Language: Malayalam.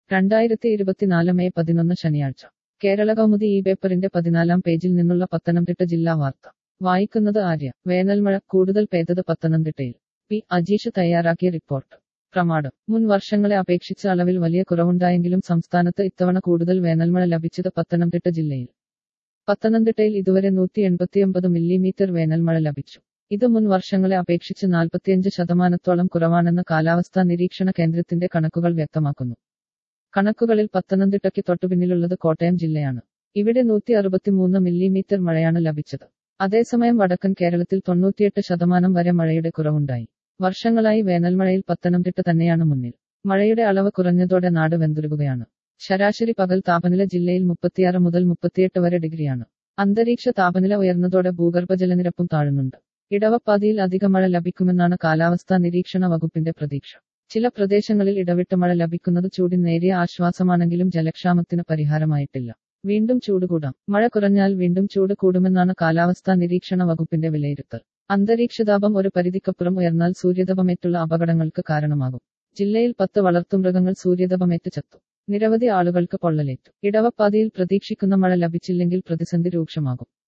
രണ്ടായിരത്തി ഇരുപത്തിനാല് മെയ് പതിനൊന്ന് ശനിയാഴ്ച കേരള കൗമുദി ഈ പേപ്പറിന്റെ പതിനാലാം പേജിൽ നിന്നുള്ള പത്തനംതിട്ട ജില്ലാ വാർത്ത വായിക്കുന്നത് ആര്യ വേനൽമഴ കൂടുതൽ പെയ്തത് പത്തനംതിട്ടയിൽ പി അജീഷ് തയ്യാറാക്കിയ റിപ്പോർട്ട് പ്രമാണം മുൻ വർഷങ്ങളെ അപേക്ഷിച്ച് അളവിൽ വലിയ കുറവുണ്ടായെങ്കിലും സംസ്ഥാനത്ത് ഇത്തവണ കൂടുതൽ വേനൽമഴ ലഭിച്ചത് പത്തനംതിട്ട ജില്ലയിൽ പത്തനംതിട്ടയിൽ ഇതുവരെ നൂറ്റി എൺപത്തിയൊമ്പത് മില്ലിമീറ്റർ വേനൽമഴ ലഭിച്ചു ഇത് മുൻ വർഷങ്ങളെ അപേക്ഷിച്ച് നാൽപ്പത്തിയഞ്ച് ശതമാനത്തോളം കുറവാണെന്ന് കാലാവസ്ഥാ നിരീക്ഷണ കേന്ദ്രത്തിന്റെ കണക്കുകൾ വ്യക്തമാക്കുന്നു കണക്കുകളിൽ പത്തനംതിട്ടയ്ക്ക് തൊട്ടുപിന്നിലുള്ളത് കോട്ടയം ജില്ലയാണ് ഇവിടെ നൂറ്റി അറുപത്തിമൂന്ന് മില്ലിമീറ്റർ മഴയാണ് ലഭിച്ചത് അതേസമയം വടക്കൻ കേരളത്തിൽ തൊണ്ണൂറ്റിയെട്ട് ശതമാനം വരെ മഴയുടെ കുറവുണ്ടായി വർഷങ്ങളായി വേനൽമഴയിൽ പത്തനംതിട്ട തന്നെയാണ് മുന്നിൽ മഴയുടെ അളവ് കുറഞ്ഞതോടെ നാട് വെന്തുരുകുകയാണ് ശരാശരി പകൽ താപനില ജില്ലയിൽ മുപ്പത്തിയാറ് മുതൽ മുപ്പത്തിയെട്ട് വരെ ഡിഗ്രിയാണ് അന്തരീക്ഷ താപനില ഉയർന്നതോടെ ഭൂഗർഭജലനിരപ്പും താഴുന്നുണ്ട് ഇടവപ്പാതിയിൽ അധിക മഴ ലഭിക്കുമെന്നാണ് കാലാവസ്ഥാ നിരീക്ഷണ വകുപ്പിന്റെ പ്രതീക്ഷ ചില പ്രദേശങ്ങളിൽ ഇടവിട്ട് മഴ ലഭിക്കുന്നത് ചൂടിന് നേരിയ ആശ്വാസമാണെങ്കിലും ജലക്ഷാമത്തിന് പരിഹാരമായിട്ടില്ല വീണ്ടും ചൂട് കൂടാം മഴ കുറഞ്ഞാൽ വീണ്ടും ചൂട് കൂടുമെന്നാണ് കാലാവസ്ഥാ നിരീക്ഷണ വകുപ്പിന്റെ വിലയിരുത്തൽ അന്തരീക്ഷതാപം ഒരു പരിധിക്കപ്പുറം ഉയർന്നാൽ സൂര്യതപമേറ്റുള്ള അപകടങ്ങൾക്ക് കാരണമാകും ജില്ലയിൽ പത്ത് വളർത്തുമൃഗങ്ങൾ സൂര്യതപമേറ്റ് ചത്തു നിരവധി ആളുകൾക്ക് പൊള്ളലേറ്റു ഇടവപ്പാതിയിൽ പ്രതീക്ഷിക്കുന്ന മഴ ലഭിച്ചില്ലെങ്കിൽ പ്രതിസന്ധി രൂക്ഷമാകും